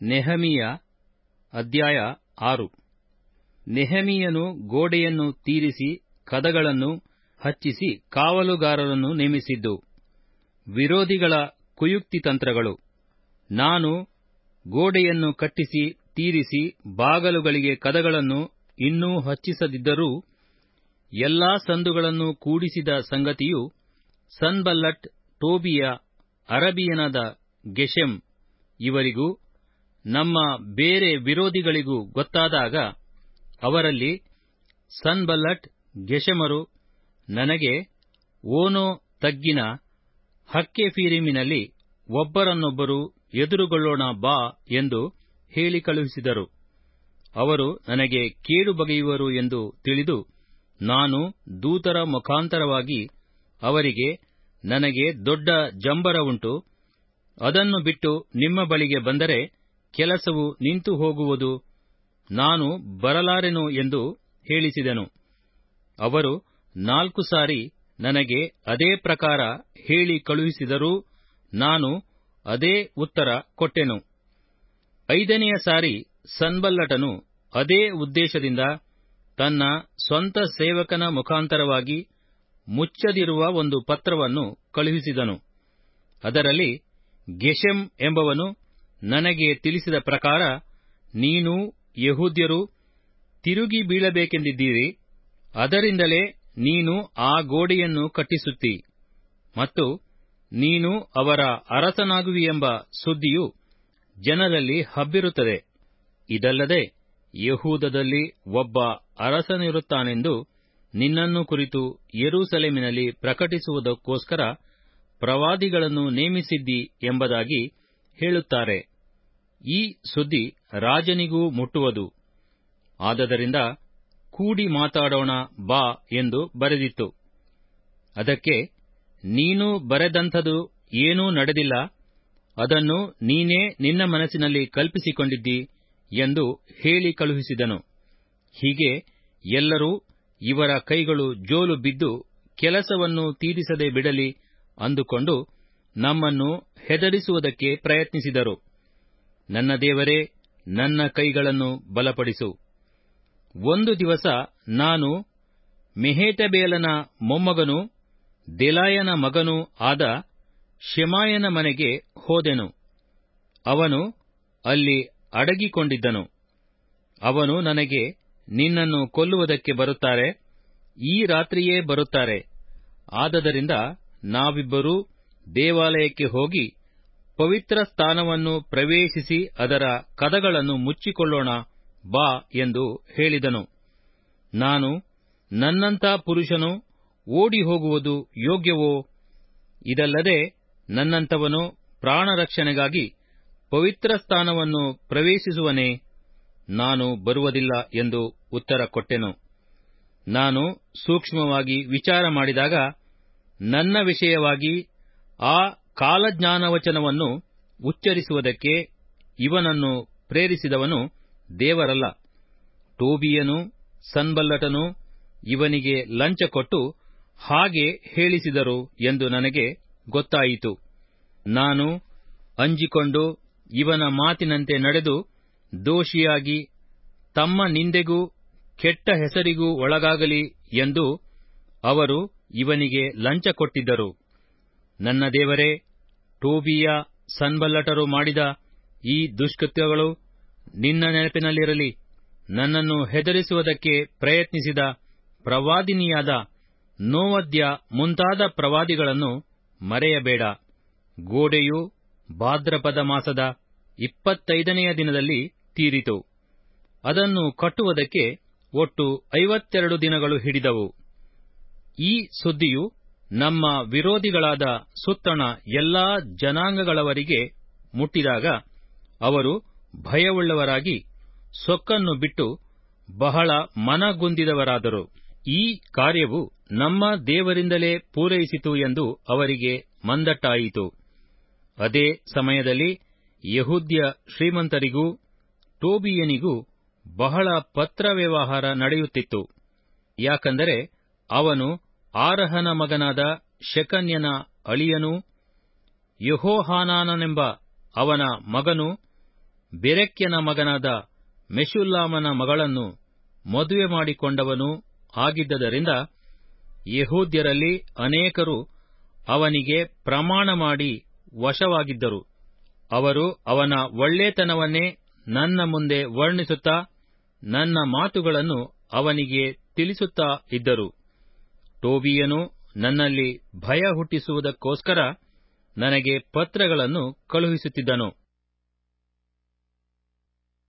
ನೆಹಮೀಯ ಅಧ್ಯಾಯ ಆರು ನೆಹಮೀಯನು ಗೋಡೆಯನ್ನು ತೀರಿಸಿ ಕದಗಳನ್ನು ಹಚ್ಚಿಸಿ ಕಾವಲುಗಾರರನ್ನು ನೇಮಿಸಿದ್ದು ವಿರೋಧಿಗಳ ಕುಯುಕ್ತಿ ತಂತ್ರಗಳು ನಾನು ಗೋಡೆಯನ್ನು ಕಟ್ಟಿಸಿ ತೀರಿಸಿ ಬಾಗಲುಗಳಿಗೆ ಕದಗಳನ್ನು ಇನ್ನೂ ಹಚ್ಚಿಸದಿದ್ದರೂ ಎಲ್ಲಾ ಸಂದುಗಳನ್ನು ಕೂಡಿಸಿದ ಸಂಗತಿಯು ಸನ್ಬಲ್ಲಟ್ ಟೋಬೀಯ ಅರಬಿಯನಾದ ಗೆಷೆಮ್ ಇವರಿಗೂ ನಮ್ಮ ಬೇರೆ ವಿರೋಧಿಗಳಿಗೂ ಗೊತ್ತಾದಾಗ ಅವರಲ್ಲಿ ಸನ್ಬಲ್ಲಟ್ ಗೆಷೆಮರು ನನಗೆ ಓನೋ ತಗ್ಗಿನ ಹಕ್ಕೆಫೀರಿಮಿನಲ್ಲಿ ಒಬ್ಬರನ್ನೊಬ್ಬರು ಎದುರುಗೊಳ್ಳೋಣ ಬಾ ಎಂದು ಹೇಳಿ ಕಳುಹಿಸಿದರು ಅವರು ನನಗೆ ಕೇಡು ಬಗೆಯುವರು ಎಂದು ತಿಳಿದು ನಾನು ದೂತರ ಮುಖಾಂತರವಾಗಿ ಅವರಿಗೆ ನನಗೆ ದೊಡ್ಡ ಜಂಬರ ಉಂಟು ಅದನ್ನು ಬಿಟ್ಟು ನಿಮ್ಮ ಬಳಿಗೆ ಬಂದರೆ ಕೆಲಸವು ನಿಂತು ಹೋಗುವುದು ನಾನು ಬರಲಾರೆನು ಎಂದು ಹೇಳಿಸಿದೆನು ಅವರು ನಾಲ್ಕು ಸಾರಿ ನನಗೆ ಅದೇ ಪ್ರಕಾರ ಹೇಳಿ ಕಳುಹಿಸಿದರೂ ನಾನು ಅದೇ ಉತ್ತರ ಕೊಟ್ಟೆನು ಐದನೆಯ ಸಾರಿ ಸನ್ಬಲ್ಲಟನು ಅದೇ ಉದ್ದೇಶದಿಂದ ತನ್ನ ಸ್ವಂತ ಸೇವಕನ ಮುಖಾಂತರವಾಗಿ ಮುಚ್ಚದಿರುವ ಒಂದು ಪತ್ರವನ್ನು ಕಳುಹಿಸಿದನು ಅದರಲ್ಲಿ ಗೆಷೆಮ್ ಎಂಬವನು ನನಗೆ ತಿಳಿಸಿದ ಪ್ರಕಾರ ನೀನು ಯಹೂದ್ಯರು ತಿರುಗಿ ಬೀಳಬೇಕೆಂದಿದ್ದೀರಿ ಅದರಿಂದಲೇ ನೀನು ಆ ಗೋಡೆಯನ್ನು ಕಟ್ಟಿಸುತ್ತಿ ಮತ್ತು ನೀನು ಅವರ ಅರಸನಾಗುವಿಯೆಂಬ ಸುದ್ದಿಯು ಜನರಲ್ಲಿ ಹಬ್ಬಿರುತ್ತದೆ ಇದಲ್ಲದೆ ಯಹೂದದಲ್ಲಿ ಒಬ್ಬ ಅರಸನಿರುತ್ತಾನೆಂದು ನಿನ್ನನ್ನು ಕುರಿತು ಯೆರೂಸಲೇಮಿನಲ್ಲಿ ಪ್ರಕಟಿಸುವುದಕ್ಕೋಸ್ಕರ ಪ್ರವಾದಿಗಳನ್ನು ನೇಮಿಸಿದ್ದಿ ಎಂಬುದಾಗಿ ಹೇಳುತ್ತಾರೆ ಈ ಸುದ್ದಿ ರಾಜನಿಗೂ ಮುಟ್ಟುವುದು ಆದದರಿಂದ ಕೂಡಿ ಮಾತಾಡೋಣ ಬಾ ಎಂದು ಬರೆದಿತ್ತು ಅದಕ್ಕೆ ನೀನು ಬರೆದಂಥದು ಏನೂ ನಡೆದಿಲ್ಲ ಅದನ್ನು ನೀನೇ ನಿನ್ನ ಮನಸ್ಸಿನಲ್ಲಿ ಕಲ್ಪಿಸಿಕೊಂಡಿದ್ದಿ ಎಂದು ಹೇಳಿ ಕಳುಹಿಸಿದನು ಹೀಗೆ ಎಲ್ಲರೂ ಇವರ ಕೈಗಳು ಜೋಲು ಬಿದ್ದು ಕೆಲಸವನ್ನು ತೀರಿಸದೆ ಬಿಡಲಿ ಅಂದುಕೊಂಡು ನಮ್ಮನ್ನು ಹೆದರಿಸುವುದಕ್ಕೆ ಪ್ರಯತ್ನಿಸಿದರು ನನ್ನ ದೇವರೇ ನನ್ನ ಕೈಗಳನ್ನು ಬಲಪಡಿಸು ಒಂದು ದಿವಸ ನಾನು ಮೆಹೇಟಬೇಲನ ಮೊಮ್ಮಗನೂ ದೆಲಾಯನ ಮಗನೂ ಆದ ಶೆಮಾಯನ ಮನೆಗೆ ಹೋದೆನು ಅವನು ಅಲ್ಲಿ ಅಡಗಿಕೊಂಡಿದ್ದನು ಅವನು ನನಗೆ ನಿನ್ನನ್ನು ಕೊಲ್ಲುವುದಕ್ಕೆ ಬರುತ್ತಾರೆ ಈ ರಾತ್ರಿಯೇ ಬರುತ್ತಾರೆ ಆದದರಿಂದ ನಾವಿಬ್ಬರೂ ದೇವಾಲಯಕ್ಕೆ ಹೋಗಿ ಪವಿತ್ರ ಸ್ಥಾನವನ್ನು ಪ್ರವೇಶಿಸಿ ಅದರ ಕದಗಳನ್ನು ಮುಚ್ಚಿಕೊಳ್ಳೋಣ ಬಾ ಎಂದು ಹೇಳಿದನು ನಾನು ನನ್ನಂಥ ಪುರುಷನು ಓಡಿ ಹೋಗುವುದು ಯೋಗ್ಯವೋ ಇದಲ್ಲದೆ ನನ್ನಂಥವನು ಪ್ರಾಣರಕ್ಷಣೆಗಾಗಿ ಪವಿತ್ರ ಸ್ಥಾನವನ್ನು ಪ್ರವೇಶಿಸುವನೇ ನಾನು ಬರುವುದಿಲ್ಲ ಎಂದು ಉತ್ತರ ಕೊಟ್ಟೆನು ನಾನು ಸೂಕ್ಷ್ಮವಾಗಿ ವಿಚಾರ ಮಾಡಿದಾಗ ನನ್ನ ವಿಷಯವಾಗಿ ಆ ಕಾಲಜ್ಞಾನವಚನವನ್ನು ಉಚ್ಚರಿಸುವುದಕ್ಕೆ ಇವನನ್ನು ಪ್ರೇರಿಸಿದವನು ದೇವರಲ್ಲ ಟೋಬೀಯನು ಸನ್ಬಲ್ಲಟನು ಇವನಿಗೆ ಲಂಚ ಕೊಟ್ಟು ಹಾಗೆ ಹೇಳಿಸಿದರು ಎಂದು ನನಗೆ ಗೊತ್ತಾಯಿತು ನಾನು ಅಂಜಿಕೊಂಡು ಇವನ ಮಾತಿನಂತೆ ನಡೆದು ದೋಷಿಯಾಗಿ ತಮ್ಮ ನಿಂದೆಗೂ ಕೆಟ್ಟ ಹೆಸರಿಗೂ ಒಳಗಾಗಲಿ ಎಂದು ಅವರು ಇವನಿಗೆ ಲಂಚ ಕೊಟ್ಟಿದ್ದರು ನನ್ನ ದೇವರೇ ಟೋಬೀಯ ಸನ್ಬಲ್ಲಟರು ಮಾಡಿದ ಈ ದುಷ್ಕೃತ್ಯಗಳು ನಿನ್ನ ನೆನಪಿನಲ್ಲಿರಲಿ ನನ್ನನ್ನು ಹೆದರಿಸುವುದಕ್ಕೆ ಪ್ರಯತ್ನಿಸಿದ ಪ್ರವಾದಿನಿಯಾದ ನೋವದ್ಯ ಮುಂತಾದ ಪ್ರವಾದಿಗಳನ್ನು ಮರೆಯಬೇಡ ಗೋಡೆಯು ಭಾದ್ರಪದ ಮಾಸದ ಇಪ್ಪತ್ತೈದನೆಯ ದಿನದಲ್ಲಿ ತೀರಿತು ಅದನ್ನು ಕಟ್ಟುವುದಕ್ಕೆ ಒಟ್ಟು ಐವತ್ತೆರಡು ದಿನಗಳು ಹಿಡಿದವು ಈ ಸುದ್ದಿಯು ನಮ್ಮ ವಿರೋಧಿಗಳಾದ ಸುತ್ತಣ ಎಲ್ಲಾ ಜನಾಂಗಗಳವರಿಗೆ ಮುಟ್ಟಿದಾಗ ಅವರು ಭಯವುಳ್ಳವರಾಗಿ ಸೊಕ್ಕನ್ನು ಬಿಟ್ಟು ಬಹಳ ಮನಗುಂದಿದವರಾದರು ಈ ಕಾರ್ಯವು ನಮ್ಮ ದೇವರಿಂದಲೇ ಪೂರೈಸಿತು ಎಂದು ಅವರಿಗೆ ಮಂದಟ್ಟಾಯಿತು ಅದೇ ಸಮಯದಲ್ಲಿ ಯಹೂದ್ಯ ಶ್ರೀಮಂತರಿಗೂ ಟೋಬೀಯನಿಗೂ ಬಹಳ ಪತ್ರ ವ್ಯವಹಾರ ನಡೆಯುತ್ತಿತ್ತು ಯಾಕಂದರೆ ಅವನು ಆರಹನ ಮಗನಾದ ಶೆಕನ್ಯನ ಅಳಿಯನೂ ಯೆಹೋಹಾನಾನನೆಂಬ ಅವನ ಮಗನು ಬೆರೆಕ್ಯನ ಮಗನಾದ ಮೆಷುಲ್ಲಾಮನ ಮಗಳನ್ನು ಮದುವೆ ಮಾಡಿಕೊಂಡವನೂ ಆಗಿದ್ದರಿಂದ ಯಹೂದ್ಯರಲ್ಲಿ ಅನೇಕರು ಅವನಿಗೆ ಪ್ರಮಾಣ ಮಾಡಿ ವಶವಾಗಿದ್ದರು ಅವರು ಅವನ ಒಳ್ಳೆತನವನ್ನೇ ನನ್ನ ಮುಂದೆ ವರ್ಣಿಸುತ್ತಾ ನನ್ನ ಮಾತುಗಳನ್ನು ಅವನಿಗೆ ತಿಳಿಸುತ್ತಾ ಇದ್ದರು ಟೋಬೀಯನು ನನ್ನಲ್ಲಿ ಭಯ ಹುಟ್ಟಿಸುವುದಕ್ಕೋಸ್ಕರ ನನಗೆ ಪತ್ರಗಳನ್ನು ಕಳುಹಿಸುತ್ತಿದ್ದನು